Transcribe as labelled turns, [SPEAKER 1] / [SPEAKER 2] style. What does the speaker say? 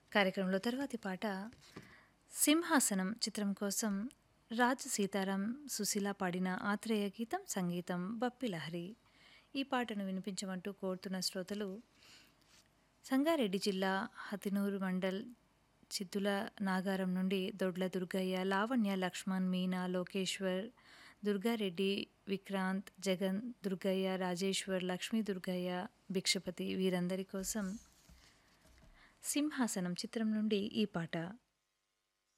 [SPEAKER 1] కార్యక్రమంలో తర్వాతి పాట సింహాసనం చిత్రం కోసం రాజు సీతారాం సుశీల పాడిన ఆత్రేయ గీతం సంగీతం బప్పి లహరి ఈ పాటను వినిపించమంటూ కోరుతున్న శ్రోతలు సంగారెడ్డి జిల్లా హతినూరు మండల్ చిత్తుల నాగారం నుండి దొడ్ల దుర్గయ్య లావణ్య లక్ష్మణ్ మీనా లోకేశ్వర్ దుర్గారెడ్డి విక్రాంత్ జగన్ దుర్గయ్య రాజేశ్వర్ లక్ష్మీ దుర్గయ్య భిక్షపతి వీరందరి కోసం సింహాసనం చిత్రం నుండి ఈ పాట